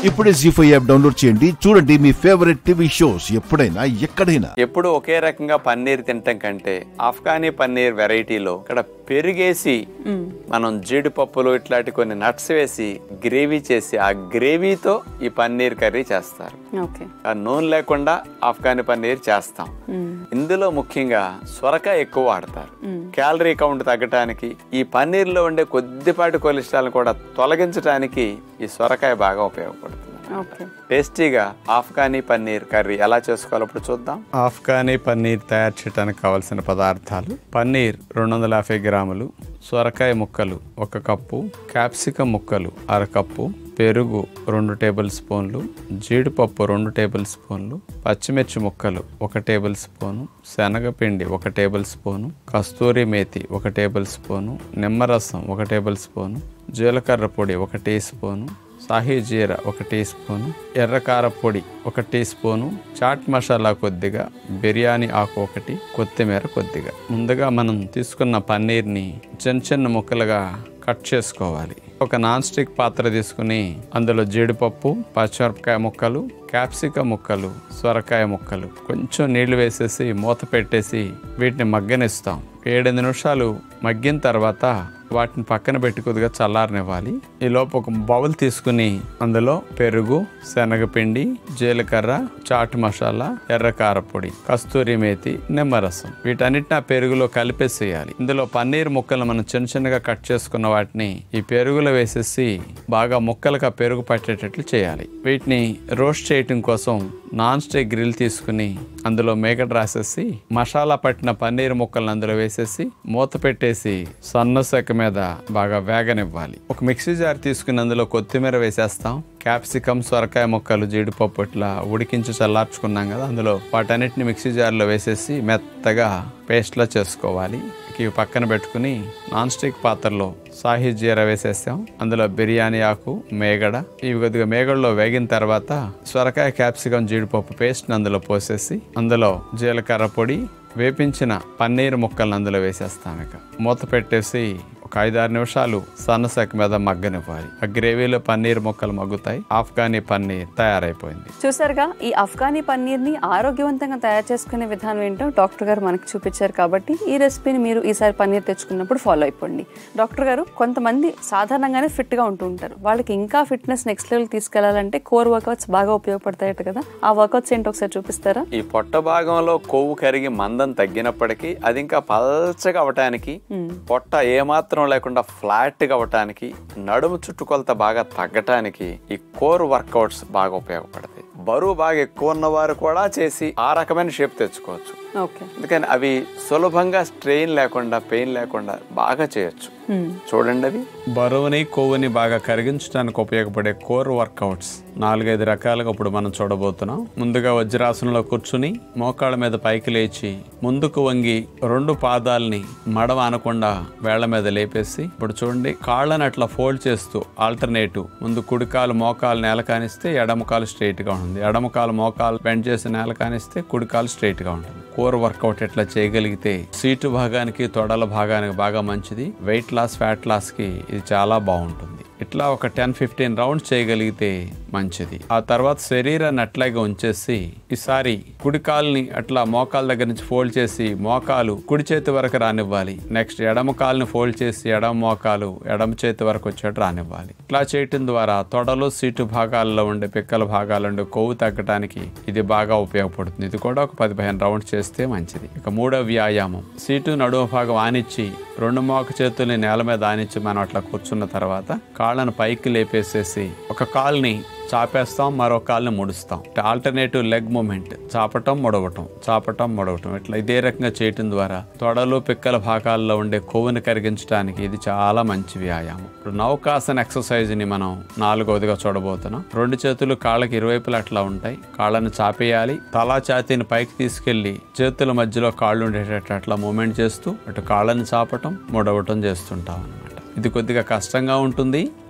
ఇప్పుడే G five app download చేయండి చూడండి మీ ఫేవరెట్ టీవీ షోస్ ఎప్పుడైనా ఎక్కడైనా ఎప్పుడు ఒకే రకంగా పన్నీర్ తినటం కంటే ఆఫ్ఘనీ పన్నీర్ వెరైటీలో ఇక్కడ పెరుగేసి మనం జీడిపప్పులు ఇట్లాంటి కొన్ని నట్స్ వేసి గ్రేవీ చేసి ఆ గ్రేవీతో ఈ పన్నీర్ కర్రీ చేస్తారు ఓకే ఆ నూనె లేకుండా ఆఫ్ఘనీ పన్నీర్ చేస్తాం ఇందులో ముఖ్యంగా సొరకాయ ఎక్కువ వాడతారు క్యాలరీ కౌంట్ తగ్గటానికి ఈ పన్నీర్ లో ఉండే కొద్దిపాటి కొలెస్ట్రాల్ కూడా తొలగించడానికి ఈ సొరకాయ బాగా ఉపయోగపడుతుంది ఓకే టేస్టీగా ఆఫ్ఘనీ పన్నీర్ కర్రీ ఎలా చేసుకోవాలో ఇప్పుడు చూద్దాం ఆఫ్ఘనీ పన్నీర్ తయారు చేయడానికి కావాల్సిన పదార్థాలు పన్నీర్ రెండు వందల యాభై గ్రాములు సొరకాయ ముక్కలు ఒక కప్పు క్యాప్సికం ముక్కలు అర కప్పు పెరుగు రెండు టేబుల్ స్పూన్లు జీడిపప్పు రెండు టేబుల్ స్పూన్లు పచ్చిమిర్చి ముక్కలు ఒక టేబుల్ స్పూను శనగపిండి ఒక టేబుల్ స్పూను కస్తూరి మేతి ఒక టేబుల్ స్పూను నిమ్మరసం ఒక టేబుల్ స్పూను జీలకర్ర పొడి ఒక టీ స్పూను సాహీ జీర ఒక టీ స్పూను ఎర్రకార పొడి ఒక టీ స్పూను చాట్ మసాలా కొద్దిగా బిర్యానీ ఆకు ఒకటి కొత్తిమీర కొద్దిగా ముందుగా మనం తీసుకున్న పన్నీర్ని చిన్న చిన్న ముక్కలుగా కట్ చేసుకోవాలి ఒక నాన్ స్టిక్ పాత్ర తీసుకుని అందులో జీడిపప్పు పచ్చిమిరపకాయ ముక్కలు క్యాప్సికం ముక్కలు సొరకాయ ముక్కలు కొంచెం నీళ్లు వేసేసి మూత పెట్టేసి వీటిని మగ్గనిస్తాం ఏడెనిమిది నిమిషాలు మగ్గిన తర్వాత వాటిని పక్కన పెట్టి కొద్దిగా చల్లారనివ్వాలి ఈ లోపు ఒక బౌల్ తీసుకుని అందులో పెరుగు శనగపిండి జీలకర్ర చాట్ మసాలా ఎర్ర కారపొడి కస్తూరి మేతి నిమ్మరసం వీటన్నిటిని ఆ పెరుగులో కలిపేసేయాలి ఇందులో పన్నీర్ ముక్కలు మనం చిన్న చిన్నగా కట్ చేసుకున్న వాటిని ఈ పెరుగులో వేసేసి బాగా ముక్కలకు ఆ పెరుగు పట్టేటట్లు చేయాలి వీటిని రోస్ట్ చేయటం కోసం నాన్ స్టిక్ గ్రిల్ తీసుకుని అందులో మేకడ రాసేసి మసాలా పట్టిన పన్నీర్ ముక్కలను అందులో వేసేసి మూత పెట్టేసి సన్న సెక మీద బాగా వేగనివ్వాలి ఒక మిక్సీ జార్ తీసుకుని అందులో కొత్తిమీర వేసేస్తాం క్యాప్సికం సొరకాయ ముక్కలు జీడిపప్పు ఇట్లా ఉడికించి చల్లార్చుకున్నాం కదా అందులో వాటన్నిటిని మిక్సీ జార్లో వేసేసి మెత్తగా పేస్ట్లా చేసుకోవాలి ఇవి పక్కన పెట్టుకుని నాన్ స్టిక్ పాత్రలో సాహి జీరా వేసేస్తాం అందులో బిర్యానీ ఆకు మేగడ ఇవి కొద్దిగా మేగడలో వేగిన తర్వాత సొరకాయ క్యాప్సికం జీడిపప్పు పేస్ట్ అందులో పోసేసి అందులో జీలకర్ర పొడి వేపించిన పన్నీర్ ముక్కలను అందులో వేసేస్తాం ఇక మూత పెట్టేసి ఒక ఐదారు నిమిషాలు సన్నసెక మీద మగ్గనివ్వాలి ఆ గ్రేవీలో పన్నీర్ ముక్కలు మగ్గుతాయి ఆఫ్ఘనీ పన్నీర్ తయారైపోయింది చూసారుగా ఈ అఫ్ఘనీ పన్నీర్ని ఆరోగ్యవంతంగా తయారు చేసుకునే విధానం ఏంటో డాక్టర్ గారు మనకి చూపించారు కాబట్టి ఈ రెసిపీని మీరు ఈసారి పన్నీర్ తెచ్చుకున్నప్పుడు ఫాలో అయిపోండి డాక్టర్ గారు కొంతమంది సాధారణంగానే ఫిట్గా ఉంటూ ఉంటారు వాళ్ళకి ఇంకా ఫిట్నెస్ నెక్స్ట్ లెవెల్ తీసుకెళ్లాలంటే కోర్ వర్కౌట్స్ బాగా ఉపయోగపడతాయట కదా ఆ వర్కౌట్స్ ఏంటో ఒకసారి చూపిస్తారా ఈ పొట్ట భాగంలో కొవ్వు కరిగి మందం తగ్గినప్పటికీ అది ఇంకా పల్చగా అవటానికి పొట్ట ఏమాత్రం లేకుండా ఫ్లాట్ గా అవటానికి నడుము చుట్టుకొలత బాగా తగ్గటానికి ఈ కోర్ వర్కౌట్స్ బాగా ఉపయోగపడతాయి బరువు బాగా ఎక్కువ ఉన్నవారు కూడా చేసి ఆ రకమైన షేప్ తెచ్చుకోవచ్చు ఓకే అందుకని అవి సులభంగా స్ట్రెయిన్ లేకుండా పెయిన్ లేకుండా బాగా చేయొచ్చు చూడండి అవి బరువుని కొవ్వుని బాగా కరిగించడానికి ఉపయోగపడే కోర్ వర్కౌట్స్ నాలుగైదు రకాలుగా ఇప్పుడు మనం చూడబోతున్నాం ముందుగా వజ్రాసనంలో కూర్చుని మోకాళ్ళ మీద పైకి లేచి ముందుకు వంగి రెండు పాదాలని మడవ అనకుండా వేళ్ల మీద లేపేసి ఇప్పుడు చూడండి కాళ్ళని అట్లా ఫోల్డ్ చేస్తూ ఆల్టర్నేటివ్ ముందు కుడికాలు మోకాలు నేల కానిస్తే ఎడమ కాలు స్ట్రైట్ గా ఉంటుంది ఎడమ కాలు మోకాలు బెండ్ చేసి నేల కానిస్తే కుడికాలు స్ట్రైట్ గా ఉంటుంది కోర్ వర్కౌట్ ఎట్లా చేయగలిగితే సీటు భాగానికి తొడల భాగానికి బాగా మంచిది వెయిట్ లాస్ ఫ్యాట్ లాస్ కి ఇది చాలా బాగుంటుంది ఇట్లా ఒక టెన్ ఫిఫ్టీన్ రౌండ్స్ చేయగలిగితే మంచిది ఆ తర్వాత శరీరాన్ని అట్లాగే ఉంచేసి ఈసారి కుడి కాలుని అట్లా మోకాల దగ్గర నుంచి ఫోల్డ్ చేసి మోకాలు కుడి చేతి వరకు రానివ్వాలి నెక్స్ట్ ఎడమ కాలుని ఫోల్డ్ చేసి ఎడమ మోకాలు ఎడమ చేతి వరకు వచ్చేట్టు రానివ్వాలి ఇట్లా చేయటం ద్వారా తొడలు సీటు భాగాల్లో ఉండే పిక్కల భాగాల్లో ఉండే కొవ్వు తగ్గడానికి ఇది బాగా ఉపయోగపడుతుంది ఇది కూడా ఒక పదిహేను రౌండ్స్ చేస్తే మంచిది ఇక మూడో వ్యాయామం సీటు నడుము భాగం ఆనిచ్చి రెండు మోక చేతుల్ని నేల మీద ఆనిచ్చి మనం అట్లా కూర్చున్న తర్వాత కాళ్ళను పైకి లేపేసేసి ఒక కాల్ని చాపేస్తాం మరో కాల్ని ముడుస్తాం ఆల్టర్నేటివ్ లెగ్ మూమెంట్ చాపటం ముడవటం చాపటం ముడవటం ఇట్లా ఇదే రకంగా చేయటం ద్వారా తొడలు పిక్కల భాగాల్లో ఉండే కొవ్వుని కరిగించడానికి ఇది చాలా మంచి వ్యాయామం ఇప్పుడు నౌకాసన ఎక్సర్సైజ్ ని మనం నాలుగవదిగా చూడబోతున్నాం రెండు చేతులు కాళ్ళకి ఇరువైపులు అట్లా ఉంటాయి కాళ్ళని చాపేయాలి తలా ఛాతీని పైకి తీసుకెళ్లి చేతుల మధ్యలో కాళ్ళు ఉండేటట్టు అట్లా మూమెంట్ చేస్తూ అటు కాళ్ళని చాపటం ముడవటం చేస్తుంటాం అనమాట ఇది కొద్దిగా కష్టంగా ఉంటుంది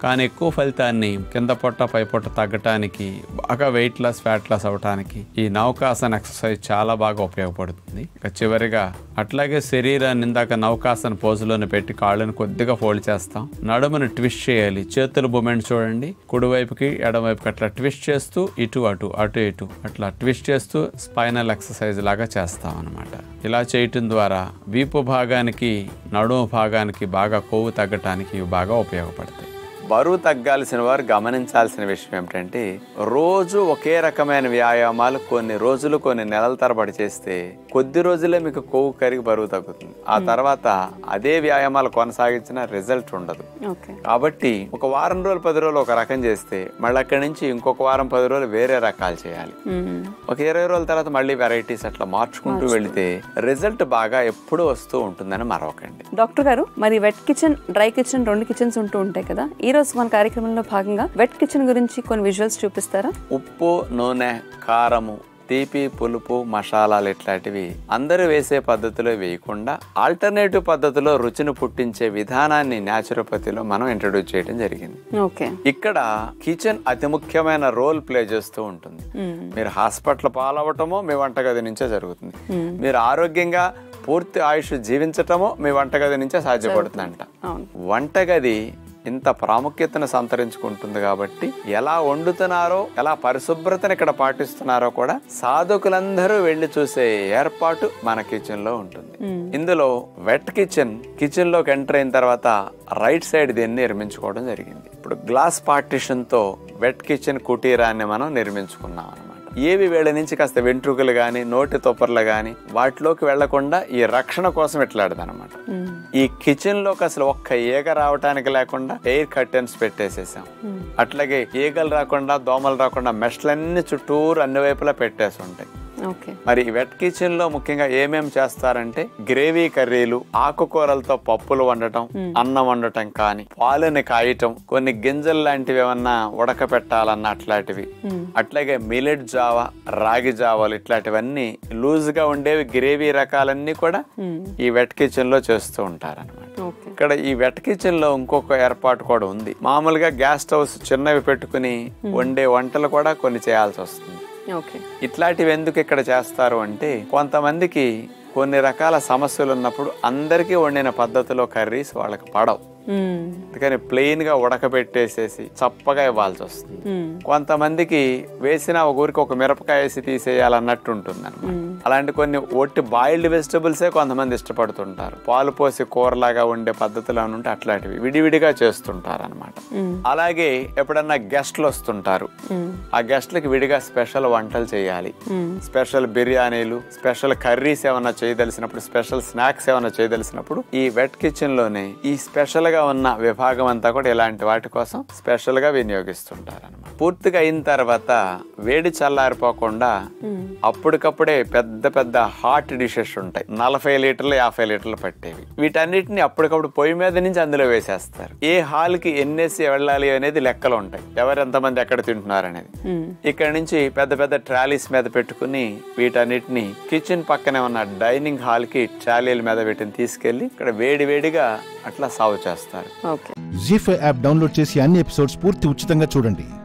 కానీ ఎక్కువ ఫలితాన్ని కింద పొట్ట పై పొట్ట తగ్గటానికి బాగా వెయిట్ లాస్ ఫ్యాట్ లాస్ అవటానికి ఈ నౌకాసన ఎక్సర్సైజ్ చాలా బాగా ఉపయోగపడుతుంది ఇక చివరిగా అట్లాగే శరీరాన్ని ఇందాక నౌకాసన పోజులోనే పెట్టి కాళ్ళని కొద్దిగా ఫోల్డ్ చేస్తాం నడుమును ట్విస్ట్ చేయాలి చేతుల మూమెంట్ చూడండి కుడివైపుకి ఎడమవైపుకి అట్లా ట్విస్ట్ చేస్తూ ఇటు అటు అటు ఇటు అట్లా ట్విస్ట్ చేస్తూ స్పైనల్ ఎక్సర్సైజ్ లాగా చేస్తాం అనమాట ఇలా చేయటం ద్వారా వీపు భాగానికి నడుము భాగానికి బాగా కొవ్వు తగ్గటానికి ఇవి బాగా ఉపయోగపడతాయి బరువు తగ్గాల్సిన వారు గమనించాల్సిన విషయం ఏమిటంటే రోజు ఒకే రకమైన వ్యాయామాలు కొన్ని రోజులు కొన్ని నెలల తరబడి చేస్తే కొద్ది రోజులే మీకు కొవ్వు కరిగి బరువు తగ్గుతుంది ఆ తర్వాత అదే వ్యాయామాలు కొనసాగించిన రిజల్ట్ ఉండదు ఓకే కాబట్టి ఒక వారం రోజులు పది రోజులు ఒక రకం చేస్తే మళ్ళీ అక్కడి నుంచి ఇంకొక వారం పది రోజులు వేరే రకాలు చేయాలి ఒక ఇరవై రోజుల తర్వాత మళ్ళీ వెరైటీస్ అట్లా మార్చుకుంటూ వెళితే రిజల్ట్ బాగా ఎప్పుడూ వస్తూ ఉంటుందని మరొకండి డాక్టర్ గారు మరి వెట్ కిచెన్ డ్రై కిచెన్ రెండు కిచెన్స్ ఉంటూ ఉంటాయి కదా ఈ రోజు మన కార్యక్రమంలో భాగంగా వెట్ కిచెన్ గురించి కొన్ని విజువల్స్ చూపిస్తారా ఉప్పు నూనె కారము తీపి పులుపు మసాలాలు ఇట్లాంటివి అందరూ వేసే పద్ధతిలో వేయకుండా ఆల్టర్నేటివ్ పద్ధతిలో రుచిని పుట్టించే విధానాన్ని న్యాచురోపతిలో మనం ఇంట్రడ్యూస్ చేయడం జరిగింది ఓకే ఇక్కడ కిచెన్ అతి ముఖ్యమైన రోల్ ప్లే చేస్తూ ఉంటుంది మీరు హాస్పిటల్ పాలవటమో మీ వంటగది నుంచే జరుగుతుంది మీరు ఆరోగ్యంగా పూర్తి ఆయుష్ జీవించటమో మీ వంటగది నుంచే సాధ్యపడుతుందంట అవును వంటగది ఇంత ప్రాముఖ్యతను సంతరించుకుంటుంది కాబట్టి ఎలా వండుతున్నారో ఎలా పరిశుభ్రతను ఇక్కడ పాటిస్తున్నారో కూడా సాధకులందరూ వెళ్లి చూసే ఏర్పాటు మన కిచెన్ లో ఉంటుంది ఇందులో వెట్ కిచెన్ కిచెన్ లోకి ఎంటర్ అయిన తర్వాత రైట్ సైడ్ దీన్ని నిర్మించుకోవడం జరిగింది ఇప్పుడు గ్లాస్ పార్టిషన్ తో వెట్ కిచెన్ కుటీరాన్ని మనం నిర్మించుకున్నాం అన్నమాట ఏవి వేళ నుంచి కాస్త వెంట్రుకలు గాని నోటి తొప్పర్లు గాని వాటిలోకి వెళ్లకుండా ఈ రక్షణ కోసం ఇట్లాడదన్నమాట ఈ కిచెన్ లోకి అసలు ఒక్క ఈగ రావటానికి లేకుండా ఎయిర్ కర్టెన్స్ పెట్టేసేసాం అట్లాగే ఈగలు రాకుండా దోమలు రాకుండా మెష్లన్నీ చుట్టూరు అన్ని వైపులా పెట్టేసి ఉంటాయి ఓకే మరి వెట్ కిచెన్ లో ముఖ్యంగా ఏమేం చేస్తారంటే గ్రేవీ కర్రీలు ఆకుకూరలతో పప్పులు వండటం అన్నం వండటం కానీ పాలుని కాయటం కొన్ని గింజలు లాంటివి ఏమన్నా ఉడకపెట్టాలన్న అట్లాంటివి అట్లాగే మిలెట్ జావా రాగి జావాలు ఇట్లాంటివన్నీ లూజ్ గా ఉండేవి గ్రేవీ రకాలన్నీ కూడా ఈ వెట్ కిచెన్ లో చేస్తూ ఉంటారన్నమాట ఓకే ఇక్కడ ఈ వెట్ కిచెన్ లో ఇంకొక ఏర్పాటు కూడా ఉంది మామూలుగా గ్యాస్ స్టవ్స్ చిన్నవి పెట్టుకుని వండే వంటలు కూడా కొన్ని చేయాల్సి వస్తుంది ఓకే ఇట్లాంటివి ఎందుకు ఇక్కడ చేస్తారు అంటే కొంతమందికి కొన్ని రకాల సమస్యలు ఉన్నప్పుడు అందరికీ వండిన పద్ధతిలో కర్రీస్ వాళ్ళకి పడవు అందుకని ప్లెయిన్ గా ఉడకబెట్టేసేసి చప్పగా ఇవ్వాల్సి వస్తుంది కొంతమందికి వేసిన ఒక ఊరికి ఒక మిరపకాయ వేసి తీసేయాలన్నట్టు ఉంటుంది అలాంటి కొన్ని ఒట్టి బాయిల్డ్ వెజిటబుల్సే కొంతమంది ఇష్టపడుతుంటారు పాలు పోసి కూరలాగా ఉండే పద్ధతులు అని ఉంటే అట్లాంటివి విడివిడిగా చేస్తుంటారు అనమాట అలాగే ఎప్పుడన్నా గెస్ట్లు వస్తుంటారు ఆ గెస్ట్లకి విడిగా స్పెషల్ వంటలు చేయాలి స్పెషల్ బిర్యానీలు స్పెషల్ కర్రీస్ ఏమన్నా చేయదలిసినప్పుడు స్పెషల్ స్నాక్స్ ఏమన్నా చేయదలిసినప్పుడు ఈ వెట్ కిచెన్ లోనే ఈ స్పెషల్ గా ఉన్న విభాగం అంతా కూడా ఇలాంటి వాటి కోసం స్పెషల్ గా వినియోగిస్తుంటారు అనమాట పూర్తిగా అయిన తర్వాత వేడి చల్లారిపోకుండా అప్పటికప్పుడే పెద్ద పెద్ద హాట్ డిషెస్ ఉంటాయి నలభై లీటర్లు యాభై లీటర్లు పట్టేవి వీటన్నిటిని అప్పటికప్పుడు పొయ్యి మీద నుంచి అందులో వేసేస్తారు ఏ హాల్ కి ఎన్నేసి వెళ్ళాలి అనేది లెక్కలు ఉంటాయి ఎవరు ఎంతమంది ఎక్కడ తింటున్నారు అనేది ఇక్కడ నుంచి పెద్ద పెద్ద ట్రాలీస్ మీద పెట్టుకుని వీటన్నిటిని కిచెన్ పక్కనే ఉన్న డైనింగ్ హాల్ కి ట్రాలీల మీద వీటిని తీసుకెళ్లి ఇక్కడ వేడి వేడిగా అట్లా సర్వ్ చేస్తారు okay Zee five app download చేసి అన్ని ఎపిసోడ్స్ పూర్తి ఉచితంగా చూడండి